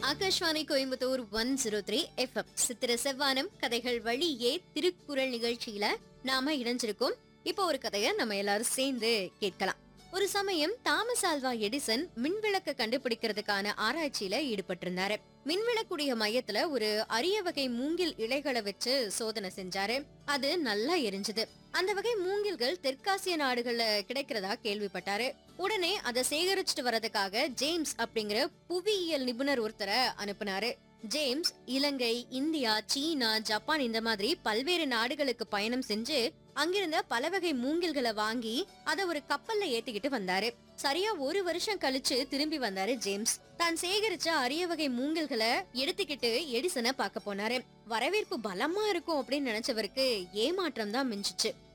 Akashvani Coimbatore one zero three FM சித்திர செவ்வானம் கதைகள் வழியே திருக்குறள் நிகழ்ச்சியில நாம இணைஞ்சிருக்கோம் இப்போ ஒரு கதைய நம்ம எல்லாரும் சேர்ந்து கேட்கலாம் ஒரு சமயம் தாமஸ் ஆல்வா எடிசன் மின்விளக்க கண்டுபிடிக்கிறதுக்கான ஆராய்ச்சியில ஈடுபட்டிருந்தாரு மின்விளக்குடைய மையத்துல ஒரு அரிய வகை மூங்கில் இலைகளை வச்சு சோதனை செஞ்சாரு அது நல்லா எரிஞ்சது அந்த வகை மூங்கில்கள் தெற்காசிய நாடுகள்ல கிடைக்கிறதா கேள்விப்பட்டாரு உடனே அதை சேகரிச்சுட்டு வரதுக்காக ஜேம்ஸ் அப்படிங்கிற புவியியல் நிபுணர் ஒருத்தரை அனுப்புனாரு James Ilangai India China Japan இந்த மாதிரி பல்வேறு நாடுகளுக்கு பயணம் செஞ்சு அங்கிருந்த பல வகை மூங்கில்களை வாங்கி அத ஒரு கப்பல்ல ஏத்திக்கிட்டு வந்தாரு சரியா ஒரு வருஷம் கழிச்சு திரும்பி வந்தாரு ஜேம்ஸ் தான் சேகரிச்ச அரிய வகை மூங்கில்களை எடுத்துக்கிட்டு எடிசனை பார்க்க போனாரு வரவேற்பு பலமா இருக்கும் அப்படின்னு நினைச்சவருக்கு ஏமாற்றம் தான் மிஞ்சுச்சு